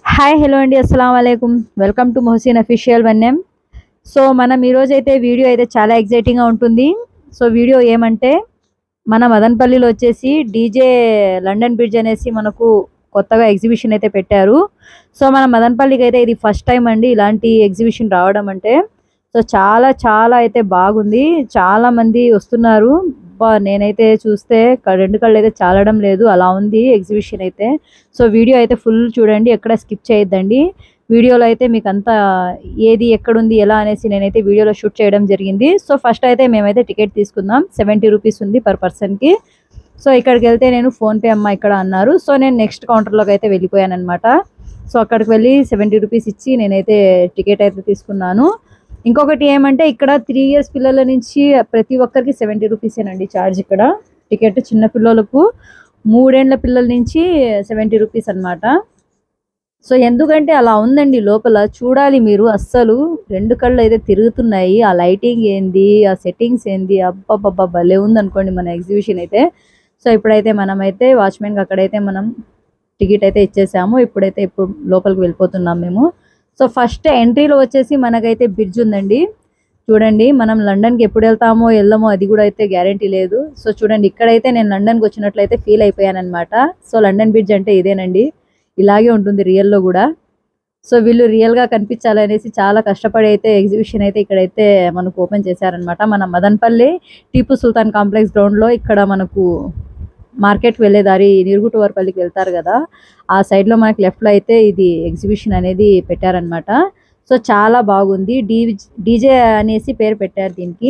hi hello అండి అస్సలం వాలేకుమ్ వెల్కమ్ టు మొహసిన్ అఫీషియల్ వన్యం సో మనం ఈరోజు అయితే వీడియో అయితే చాలా ఎగ్జైటింగ్గా ఉంటుంది సో వీడియో ఏమంటే మన మదనపల్లిలో వచ్చేసి డీజే లండన్ బ్రిడ్జ్ అనేసి మనకు కొత్తగా ఎగ్జిబిషన్ అయితే పెట్టారు సో మన మదనపల్లికి అయితే ఇది ఫస్ట్ టైం అండి ఇలాంటి ఎగ్జిబిషన్ రావడం అంటే సో చాలా చాలా అయితే బాగుంది చాలా మంది వస్తున్నారు బా నేనైతే చూస్తే క- రెండు కళ్ళు అయితే చాలడం లేదు అలా ఉంది ఎగ్జిబిషన్ అయితే సో వీడియో అయితే ఫుల్ చూడండి ఎక్కడ స్కిప్ చేయొద్దండి వీడియోలో అయితే మీకు అంతా ఏది ఎక్కడుంది ఎలా అనేసి నేనైతే వీడియోలో షూట్ చేయడం జరిగింది సో ఫస్ట్ అయితే మేమైతే టికెట్ తీసుకుందాం సెవెంటీ రూపీస్ ఉంది పర్ పర్సన్కి సో ఇక్కడికి వెళ్తే నేను ఫోన్పే అమ్మ ఇక్కడ అన్నారు సో నేను నెక్స్ట్ కౌంటర్లోకి అయితే వెళ్ళిపోయాను అనమాట సో అక్కడికి వెళ్ళి సెవెంటీ రూపీస్ ఇచ్చి నేనైతే టికెట్ అయితే తీసుకున్నాను ఇంకొకటి ఏమంటే ఇక్కడ త్రీ ఇయర్స్ పిల్లల నుంచి ప్రతి ఒక్కరికి సెవెంటీ రూపీసేనండి ఛార్జ్ ఇక్కడ టికెట్ చిన్న పిల్లలకు మూడేండ్ల పిల్లల నుంచి సెవెంటీ రూపీస్ అన్నమాట సో ఎందుకంటే అలా ఉందండి లోపల చూడాలి మీరు అస్సలు రెండు కళ్ళు అయితే తిరుగుతున్నాయి ఆ లైటింగ్ ఏంది ఆ సెట్టింగ్స్ ఏంది అబ్బబ్బబ్బా భలే ఉంది అనుకోండి మన ఎగ్జిబిషన్ అయితే సో ఇప్పుడైతే మనమైతే వాచ్మెన్కి అక్కడైతే మనం టికెట్ అయితే ఇచ్చేసాము ఇప్పుడైతే ఇప్పుడు లోపలికి వెళ్ళిపోతున్నాం మేము సో ఫస్ట్ ఎంట్రీలో వచ్చేసి మనకైతే బ్రిడ్జ్ ఉందండి చూడండి మనం లండన్కి ఎప్పుడు వెళ్తామో వెళ్ళమో అది కూడా అయితే గ్యారంటీ లేదు సో చూడండి ఇక్కడైతే నేను లండన్కి వచ్చినట్లయితే ఫీల్ అయిపోయాను అనమాట సో లండన్ బ్రిడ్జ్ అంటే ఇదేనండి ఇలాగే ఉంటుంది రియల్లో కూడా సో వీళ్ళు రియల్గా కనిపించాలనేసి చాలా కష్టపడి అయితే ఎగ్జిబిషన్ అయితే ఇక్కడైతే మనకు ఓపెన్ చేశారనమాట మన మదన్పల్లి టీపు సుల్తాన్ కాంప్లెక్స్ గ్రౌండ్లో ఇక్కడ మనకు మార్కెట్కి వెళ్ళే దారి నిరుగుటవరపల్లికి వెళ్తారు కదా ఆ సైడ్లో మనకి లెఫ్ట్లో అయితే ఇది ఎగ్జిబిషన్ అనేది పెట్టారనమాట సో చాలా బాగుంది డీ డీజే అనేసి పేరు పెట్టారు దీనికి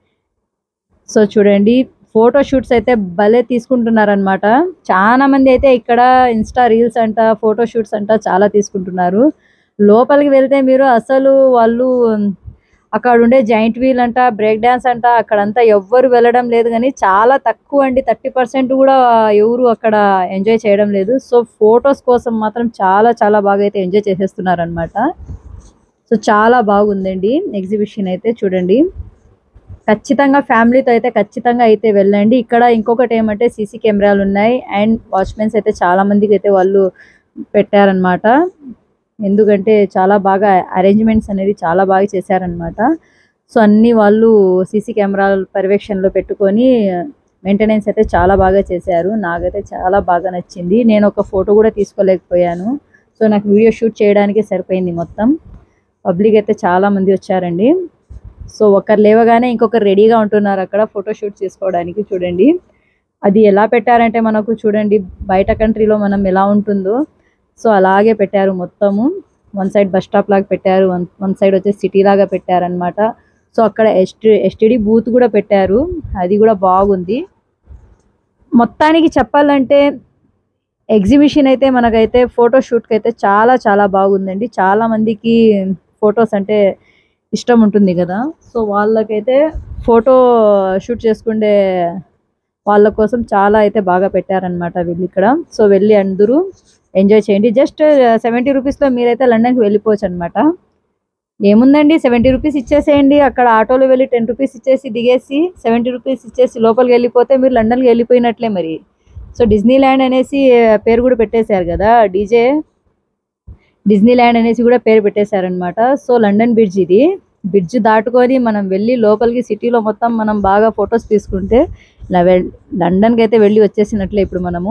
సో చూడండి ఫోటో షూట్స్ అయితే భలే తీసుకుంటున్నారనమాట చాలా మంది అయితే ఇక్కడ ఇన్స్టా రీల్స్ అంట ఫోటో షూట్స్ అంట చాలా తీసుకుంటున్నారు లోపలికి వెళ్తే మీరు అసలు వాళ్ళు అక్కడ ఉండే జాయింట్ వీల్ అంట బ్రేక్ డ్యాన్స్ అంట అక్కడంతా ఎవ్వరు వెళ్ళడం లేదు కానీ చాలా తక్కువ అండి థర్టీ పర్సెంట్ కూడా ఎవరు అక్కడ ఎంజాయ్ చేయడం లేదు సో ఫొటోస్ కోసం మాత్రం చాలా చాలా బాగా అయితే ఎంజాయ్ చేసేస్తున్నారు అనమాట సో చాలా బాగుందండి ఎగ్జిబిషన్ అయితే చూడండి ఖచ్చితంగా ఫ్యామిలీతో అయితే ఖచ్చితంగా అయితే వెళ్ళండి ఇక్కడ ఇంకొకటి ఏమంటే సీసీ కెమెరాలు ఉన్నాయి అండ్ వాచ్మెన్స్ అయితే చాలా మందికి అయితే వాళ్ళు పెట్టారనమాట ఎందుకంటే చాలా బాగా అరేంజ్మెంట్స్ అనేది చాలా బాగా చేశారనమాట సో అన్ని వాళ్ళు సీసీ కెమెరాల పర్యవేక్షణలో పెట్టుకొని మెయింటెనెన్స్ అయితే చాలా బాగా చేశారు నాకైతే చాలా బాగా నచ్చింది నేను ఒక ఫోటో కూడా తీసుకోలేకపోయాను సో నాకు వీడియో షూట్ చేయడానికే సరిపోయింది మొత్తం పబ్లిక్ అయితే చాలా మంది వచ్చారండి సో ఒకరు లేవగానే ఇంకొకరు రెడీగా ఉంటున్నారు అక్కడ ఫోటో షూట్ చేసుకోవడానికి చూడండి అది ఎలా పెట్టారంటే మనకు చూడండి బయట కంట్రీలో మనం ఎలా ఉంటుందో సో అలాగే పెట్టారు మొత్తము వన్ సైడ్ బస్ స్టాప్ లాగా పెట్టారు వన్ వన్ సైడ్ వచ్చేసి సిటీ లాగా పెట్టారనమాట సో అక్కడ ఎస్టీ ఎస్టీడీ బూత్ కూడా పెట్టారు అది కూడా బాగుంది మొత్తానికి చెప్పాలంటే ఎగ్జిబిషన్ అయితే మనకైతే ఫోటో షూట్కి అయితే చాలా చాలా బాగుందండి చాలా మందికి ఫొటోస్ అంటే ఇష్టం ఉంటుంది కదా సో వాళ్ళకైతే ఫోటో షూట్ చేసుకుండే వాళ్ళ కోసం చాలా అయితే బాగా పెట్టారనమాట వీళ్ళు ఇక్కడ సో వెళ్ళి అందరూ ఎంజాయ్ చేయండి జస్ట్ సెవెంటీ రూపీస్లో మీరైతే లండన్కి వెళ్ళిపోవచ్చు అనమాట ఏముందండి సెవెంటీ రూపీస్ ఇచ్చేసేయండి అక్కడ ఆటోలో వెళ్ళి టెన్ రూపీస్ ఇచ్చేసి దిగేసి సెవెంటీ రూపీస్ ఇచ్చేసి లోపలికి వెళ్ళిపోతే మీరు లండన్కి వెళ్ళిపోయినట్లే మరి సో డిజ్నీ ల్యాండ్ అనేసి పేరు కూడా పెట్టేశారు కదా డీజే డిజ్నీ ల్యాండ్ అనేసి కూడా పేరు పెట్టేశారనమాట సో లండన్ బ్రిడ్జ్ ఇది బ్రిడ్జ్ దాటుకొని మనం వెళ్ళి లోపలికి సిటీలో మొత్తం మనం బాగా ఫొటోస్ తీసుకుంటే ఇలా వెల్ లండన్కి అయితే వెళ్ళి వచ్చేసినట్లే ఇప్పుడు మనము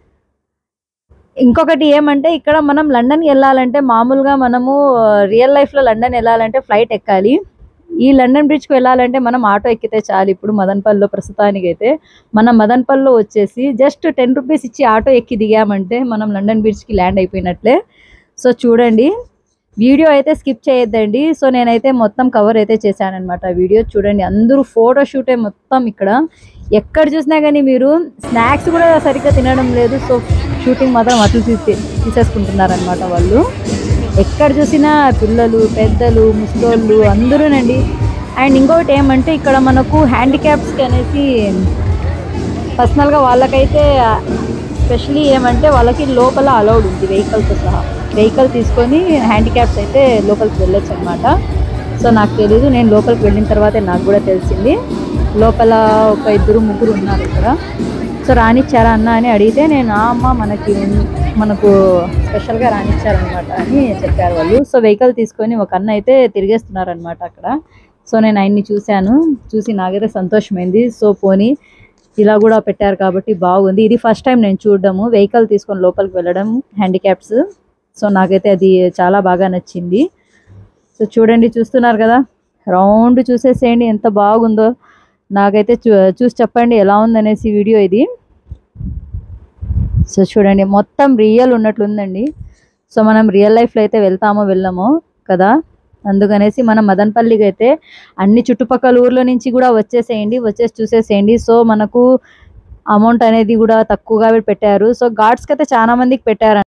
ఇంకొకటి ఏమంటే ఇక్కడ మనం లండన్కి వెళ్ళాలంటే మామూలుగా మనము రియల్ లైఫ్లో లండన్ వెళ్ళాలంటే ఫ్లైట్ ఎక్కాలి ఈ లండన్ బ్రిడ్జ్కి వెళ్ళాలంటే మనం ఆటో ఎక్కితే చాలు ఇప్పుడు మదన్పల్లిలో ప్రస్తుతానికి అయితే మనం మదన్పల్లిలో వచ్చేసి జస్ట్ టెన్ రూపీస్ ఇచ్చి ఆటో ఎక్కి దిగామంటే మనం లండన్ బ్రిడ్జ్కి ల్యాండ్ అయిపోయినట్లే సో చూడండి వీడియో అయితే స్కిప్ చేయొద్దండి సో నేనైతే మొత్తం కవర్ అయితే చేశానన్నమాట వీడియో చూడండి అందరూ ఫోటో షూటే మొత్తం ఇక్కడ ఎక్కడ చూసినా కానీ మీరు స్నాక్స్ కూడా సరిగ్గా తినడం లేదు సో షూటింగ్ మాత్రం అట్లు తీసే తీసేసుకుంటున్నారనమాట వాళ్ళు ఎక్కడ చూసినా పిల్లలు పెద్దలు ముసలోళ్ళు అందరూనండి అండ్ ఇంకొకటి ఏమంటే ఇక్కడ మనకు హ్యాండిక్యాప్స్కి అనేసి పర్సనల్గా వాళ్ళకైతే స్పెషలీ ఏమంటే వాళ్ళకి లోపల అలౌడ్ ఉంది వెహికల్తో సహా వెహికల్ తీసుకొని హ్యాండిక్యాప్స్ అయితే లోపలికి వెళ్ళొచ్చు అనమాట సో నాకు తెలీదు నేను లోపలికి వెళ్ళిన తర్వాతే నాకు కూడా తెలిసింది లోపల ఒక ఇద్దరు ముగ్గురు ఉన్నారు ఇక్కడ సో రానిచ్చారా అన్న అని అడిగితే నేను "ఆ అమ్మ మనకి మనకు స్పెషల్గా రానిచ్చారనమాట అని చెప్పారు వాళ్ళు సో వెహికల్ తీసుకొని ఒక అన్న అయితే తిరిగేస్తున్నారనమాట అక్కడ సో నేను ఆయన్ని చూశాను చూసి నాకైతే సంతోషమైంది సో పోనీ ఇలా కూడా పెట్టారు కాబట్టి బాగుంది ఇది ఫస్ట్ టైం నేను చూడడము వెహికల్ తీసుకొని లోపలికి వెళ్ళడం హ్యాండిక్యాప్స్ సో నాకైతే అది చాలా బాగా నచ్చింది సో చూడండి చూస్తున్నారు కదా రౌండ్ చూసేసేయండి ఎంత బాగుందో నాకైతే చూ చూసి చెప్పండి ఎలా ఉందనేసి వీడియో ఇది సో చూడండి మొత్తం రియల్ ఉన్నట్లుందండి సో మనం రియల్ లైఫ్లో అయితే వెళ్తామో వెళ్ళామో కదా అందుకనేసి మనం మదనపల్లికి అయితే అన్ని చుట్టుపక్కల ఊర్ల నుంచి కూడా వచ్చేసేయండి వచ్చేసి చూసేసేయండి సో మనకు అమౌంట్ అనేది కూడా తక్కువగా పెట్టారు సో గార్డ్స్కి అయితే చాలా మందికి పెట్టారు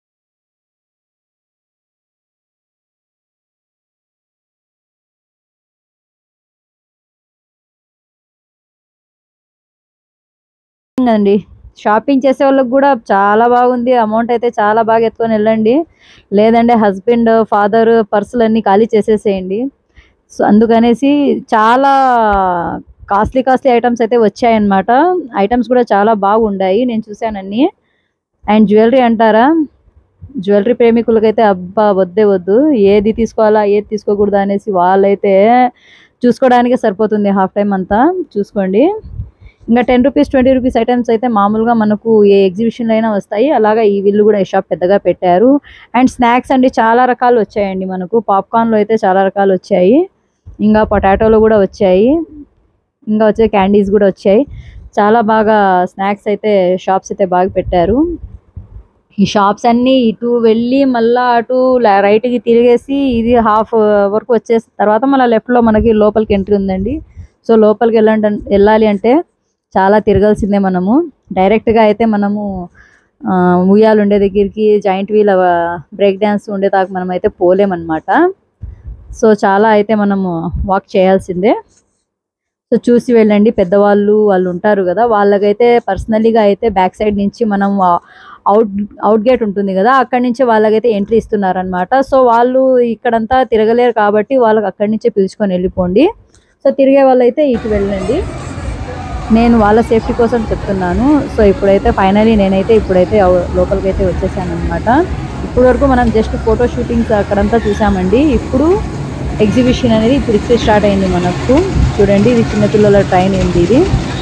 అండి షాపింగ్ చేసే వాళ్ళకి కూడా చాలా బాగుంది అమౌంట్ అయితే చాలా బాగా ఎత్తుకొని వెళ్ళండి లేదంటే హస్బెండ్ ఫాదర్ పర్సులు అన్నీ ఖాళీ చేసేసేయండి సో అందుకనేసి చాలా కాస్ట్లీ కాస్ట్లీ ఐటమ్స్ అయితే వచ్చాయన్నమాట ఐటమ్స్ కూడా చాలా బాగుండాయి నేను చూశాను అన్నీ అండ్ జ్యువెలరీ అంటారా జ్యువెలరీ ప్రేమికులకైతే అబ్బా వద్దే వద్దు ఏది తీసుకోవాలా ఏది తీసుకోకూడదా అనేసి వాళ్ళైతే చూసుకోవడానికే సరిపోతుంది హాఫ్ టైం అంతా చూసుకోండి ఇంకా ten rupees twenty rupees items అయితే మామూలుగా మనకు ఏ ఎగ్జిబిషన్లో అయినా వస్తాయి అలాగా ఈ వీళ్ళు కూడా ఈ షాప్ పెద్దగా పెట్టారు అండ్ స్నాక్స్ అండి చాలా రకాలు వచ్చాయండి మనకు పాప్కార్న్లో అయితే చాలా రకాలు వచ్చాయి ఇంకా పొటాటోలో కూడా వచ్చాయి ఇంకా వచ్చే క్యాండీస్ కూడా వచ్చాయి చాలా బాగా స్నాక్స్ అయితే షాప్స్ అయితే బాగా పెట్టారు ఈ షాప్స్ అన్నీ ఇటు వెళ్ళి మళ్ళా అటు ల- రైట్కి తిరిగేసి ఇది హాఫ్ వరకు వచ్చేసిన తర్వాత మళ్ళీ లెఫ్ట్లో మనకి లోపలికి ఎంట్రీ ఉందండి సో లోపలికి వెళ్ళండి వెళ్ళాలి అంటే చాలా తిరగాల్సిందే మనము డైరెక్ట్గా అయితే మనము ఆ, ఉయ్యాలు ఉండే దగ్గరికి జాయింట్ వీల్ బ్రేక్ డ్యాన్స్ ఉండే దాకా మనం అయితే పోలేమన్నమాట సో చాలా అయితే మనము వాక్ చేయాల్సిందే సో చూసి వెళ్ళండి పెద్దవాళ్ళు వాళ్ళు ఉంటారు కదా వాళ్ళకైతే పర్సనలీగా అయితే బ్యాక్ సైడ్ నుంచి మనం అవుట్ అవుట్ గేట్ ఉంటుంది కదా అక్కడి నుంచి వాళ్ళకైతే ఎంట్రీ ఇస్తున్నారనమాట సో వాళ్ళు ఇక్కడంతా తిరగలేరు కాబట్టి వాళ్ళకి అక్కడి నుంచే పిలుచుకొని వెళ్ళిపోండి సో తిరిగే వాళ్ళైతే ఇటు వెళ్ళండి నేను వాళ్ళ సేఫ్టీ కోసం చెప్తున్నాను సో ఇప్పుడైతే ఫైనలీ నేనైతే ఇప్పుడైతే అవ- లోపలికైతే వచ్చేసాను అనమాట ఇప్పుడు వరకు మనం జస్ట్ ఫోటో షూటింగ్స్ అక్కడంతా చూసామండి ఇప్పుడు ఎగ్జిబిషన్ అనేది ఇప్పుడు ఇచ్చే స్టార్ట్ అయింది మనకు చూడండి ఇది చిన్నపిల్లల ట్రైన్ ఏంది ఇది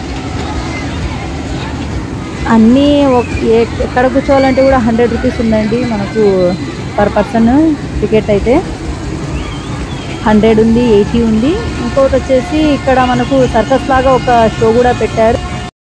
అన్నీ ఒక- ఏ- ఎక్కడ కూర్చోవాలంటే కూడా హండ్రెడ్ రూపీస్ ఉందండి మనకు పర్ పర్సన్ టికెట్ అయితే హండ్రెడ్ ఉంది ఎయిటీ ఉంది ఇంకోటి వచ్చేసి ఇక్కడ మనకు సర్కస్ లాగా ఒక షో కూడా పెట్టారు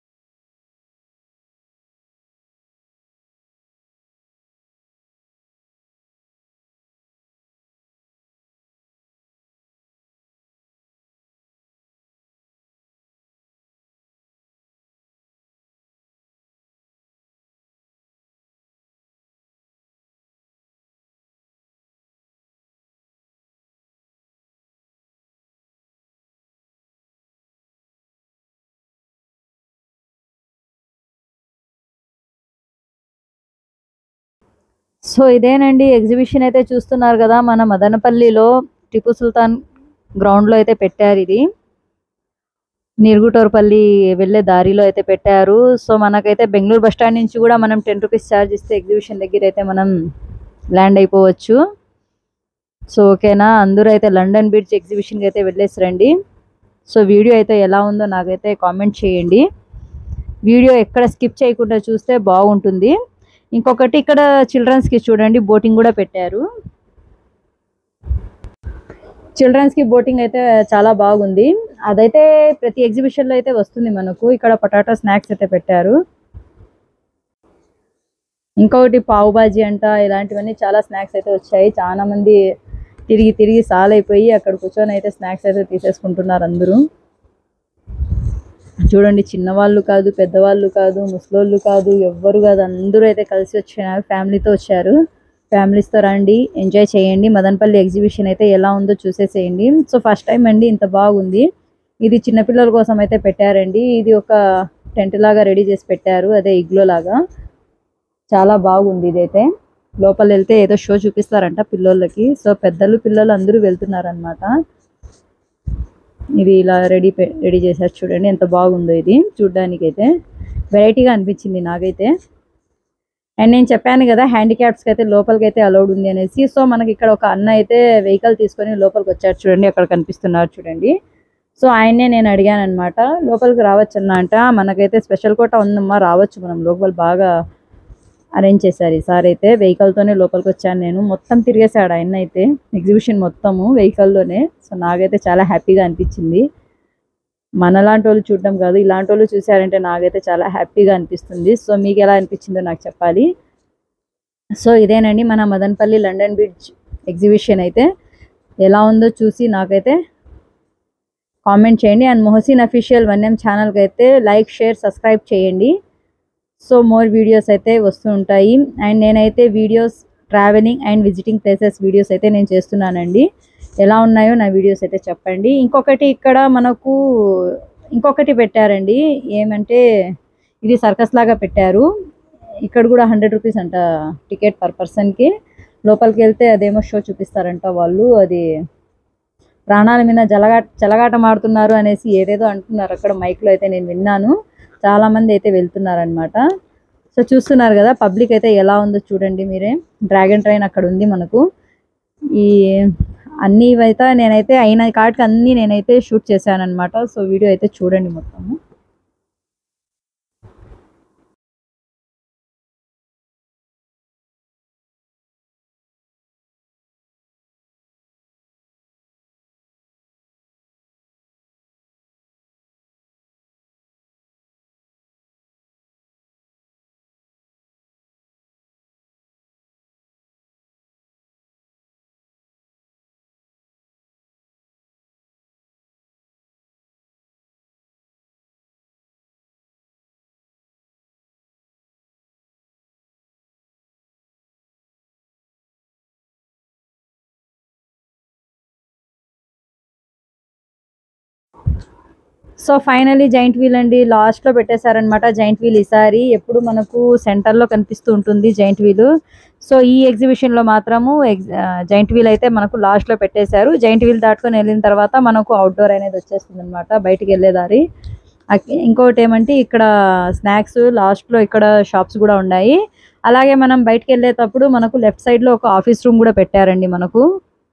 సో ఇదేనండి ఎగ్జిబిషన్ అయితే చూస్తున్నారు కదా మన మదనపల్లిలో టిపు సుల్తాన్ గ్రౌండ్లో అయితే పెట్టారు ఇది నిర్గుటోర్పల్లి వెళ్ళే దారిలో అయితే పెట్టారు సో మనకైతే బెంగళూరు బస్ స్టాండ్ నుంచి కూడా మనం టెన్ రూపీస్ ఛార్జ్ ఇస్తే ఎగ్జిబిషన్ దగ్గర అయితే మనం ల్యాండ్ అయిపోవచ్చు సో ఓకేనా అందరూ అయితే లండన్ బ్రిడ్జ్ ఎగ్జిబిషన్కి అయితే వెళ్ళేసి రండి సో వీడియో అయితే ఎలా ఉందో నాకైతే కామెంట్ చేయండి వీడియో ఎక్కడ స్కిప్ చేయకుండా చూస్తే బాగుంటుంది ఇంకొకటి ఇక్కడ చిల్డ్రన్స్కి చూడండి బోటింగ్ కూడా పెట్టారు చిల్డ్రన్స్కి బోటింగ్ అయితే చాలా బాగుంది అదైతే ప్రతి ఎగ్జిబిషన్లో అయితే వస్తుంది మనకు ఇక్కడ పొటాటో స్నాక్స్ అయితే పెట్టారు ఇంకొకటి పావు బాజీ అంట ఇలాంటివన్నీ చాలా స్నాక్స్ అయితే వచ్చాయి చాలా మంది తిరిగి తిరిగి సాలైపోయి అక్కడ కూర్చొని అయితే స్నాక్స్ అయితే తీసేసుకుంటున్నారు అందరూ చూడండి చిన్నవాళ్ళు కాదు పెద్దవాళ్ళు కాదు ముసలోళ్ళు కాదు ఎవ్వరు కాదు అందరూ అయితే కలిసి వచ్చినారు ఫ్యామిలీతో వచ్చారు ఫ్యామిలీస్తో రండి ఎంజాయ్ చేయండి మదనపల్లి ఎగ్జిబిషన్ అయితే ఎలా ఉందో చూసేసేయండి సో ఫస్ట్ టైం అండి ఇంత బాగుంది ఇది చిన్నపిల్లల కోసం అయితే పెట్టారండి ఇది ఒక టెంట్ లాగా రెడీ చేసి పెట్టారు అదే ఇగ్లో లాగా చాలా బాగుంది ఇదైతే లోపల వెళ్తే ఏదో షో చూపిస్తారంట పిల్లోళ్ళకి సో పెద్దలు పిల్లలు అందరూ వెళ్తున్నారనమాట ఇది ఇలా రెడీ రెడీ చేశారు చూడండి ఎంత బాగుందో ఇది చూడ్డానికి అయితే వెరైటీగా అనిపించింది నాకైతే అండ్ నేను చెప్పాను కదా హ్యాండిక్యాప్స్కి అయితే లోపలికి అయితే అలౌడ్ ఉంది అనేసి సో మనకి ఇక్కడ ఒక అన్న అయితే వెహికల్ తీసుకొని లోపలికి వచ్చారు చూడండి అక్కడ కనిపిస్తున్నారు చూడండి సో ఆయన్నే నేను అడిగాను అనమాట లోపలికి రావచ్చు అన్న అంట మనకైతే స్పెషల్ కోట ఉందమ్మా రావచ్చు మనం లోపల బాగా అరేంజ్ చేశారు ఈసారి అయితే వెహికల్తోనే లోపలికి వచ్చాను నేను మొత్తం తిరిగేశాడు ఆయన అయితే ఎగ్జిబిషన్ మొత్తము వెహికల్లోనే సో నాకైతే చాలా హ్యాపీగా అనిపించింది మనలాంటి వాళ్ళు చూడడం కాదు ఇలాంటి వాళ్ళు చూసారంటే నాకైతే చాలా హ్యాపీగా అనిపిస్తుంది సో మీకు ఎలా అనిపించిందో నాకు చెప్పాలి సో ఇదేనండి మన మదనపల్లి లండన్ బ్రిడ్జ్ ఎగ్జిబిషన్ అయితే ఎలా ఉందో చూసి నాకైతే కామెంట్ చేయండి and Mohsin official one M ఛానల్కి అయితే లైక్ షేర్ సబ్స్క్రైబ్ చేయండి సో మోర్ వీడియోస్ అయితే వస్తూ ఉంటాయి అండ్ నేనైతే videos travelling and visiting places videos అయితే నేను చేస్తున్నానండి ఎలా ఉన్నాయో నా వీడియోస్ అయితే చెప్పండి ఇంకొకటి ఇక్కడ మనకు ఇంకొకటి పెట్టారండి ఏమంటే ఇది సర్కస్ లాగా పెట్టారు ఇక్కడ కూడా హండ్రెడ్ రూపీస్ అంట టికెట్ పర్ పర్సన్కి లోపలికి వెళ్తే అదేమో షో చూపిస్తారంట వాళ్ళు అది ప్రాణాల మీద జలగా చెలగాటం ఆడుతున్నారు అనేసి ఏదేదో అంటున్నారు అక్కడ మైక్లో అయితే నేను విన్నాను చాలా మంది అయితే వెళ్తున్నారనమాట సో చూస్తున్నారు కదా పబ్లిక్ అయితే ఎలా ఉందో చూడండి మీరే డ్రాగన్ ట్రైన్ అక్కడ ఉంది మనకు ఈ అన్ని అయితే నేనైతే అయిన కాటికి అన్ని నేనైతే షూట్ చేశాను అనమాట సో వీడియో అయితే చూడండి మొత్తము సో ఫైనలీ జైంట్ వీల్ అండి లాస్ట్ లో పెట్టేశారనమాట జైంట్ వీల్ ఈసారి ఎప్పుడు మనకు సెంటర్ లో కనిపిస్తూ ఉంటుంది జైంట్ వీల్ సో ఈ ఎగ్జిబిషన్ లో మాత్రము జైంట్ వీల్ అయితే మనకు లాస్ట్ లో పెట్టేశారు జైంట్ వీల్ దాటుకొని వెళ్ళిన తర్వాత మనకు అవుట్డోర్ అనేది వచ్చేస్తుంది అనమాట బయటికి వెళ్ళేదారి అక్- ఇంకొకటి ఏమంటే ఇక్కడ స్నాక్స్ లాస్ట్ లో ఇక్కడ షాప్స్ కూడా ఉన్నాయి అలాగే మనం బయటికి వెళ్ళేటప్పుడు మనకు లెఫ్ట్ సైడ్ లో ఒక ఆఫీస్ రూమ్ కూడా పెట్టారండి మనకు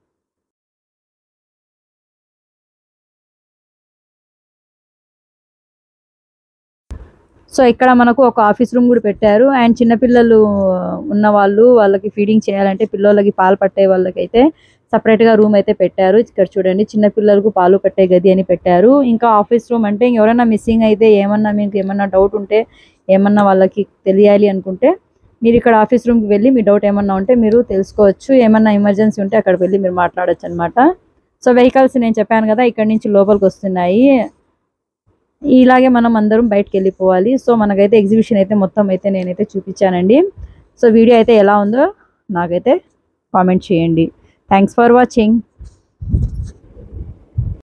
సో ఇక్కడ మనకు ఒక ఆఫీస్ రూమ్ కూడా పెట్టారు అండ్ చిన్నపిల్లలు ఉన్న వాళ్ళు వాళ్ళకి ఫీడింగ్ చేయాలంటే పిల్లలకి పాలు పట్టే వాళ్ళకైతే separate గా రూమ్ అయితే పెట్టారు ఇక్కడ చూడండి చిన్న పిల్లలకు పాలు పట్టే గది అని పెట్టారు ఇంకా ఆఫీస్ రూమ్ అంటే ఎవరైనా మిస్సింగ్ అయితే ఏమన్నా మీకు ఏమన్నా డౌట్ ఉంటే ఏమన్నా వాళ్ళకి తెలియాలి అనుకుంటే మీరు ఇక్కడ ఆఫీస్ రూమ్కి వెళ్ళి మీ డౌట్ ఏమన్నా ఉంటే మీరు తెలుసుకోవచ్చు ఏమన్నా ఎమర్జెన్సీ ఉంటే అక్కడికి వెళ్ళి మీరు మాట్లాడొచ్చు అనమాట సో వెహికల్స్ నేను చెప్పాను కదా ఇక్కడ నుంచి లోపలికి వస్తున్నాయి ఇలాగే మనం అందరం బయటకు వెళ్ళిపోవాలి సో మనకైతే ఎగ్జిబిషన్ అయితే మొత్తం అయితే నేనైతే చూపించానండి సో వీడియో అయితే ఎలా ఉందో నాకైతే కామెంట్ చేయండి థ్యాంక్స్ ఫర్ వాచింగ్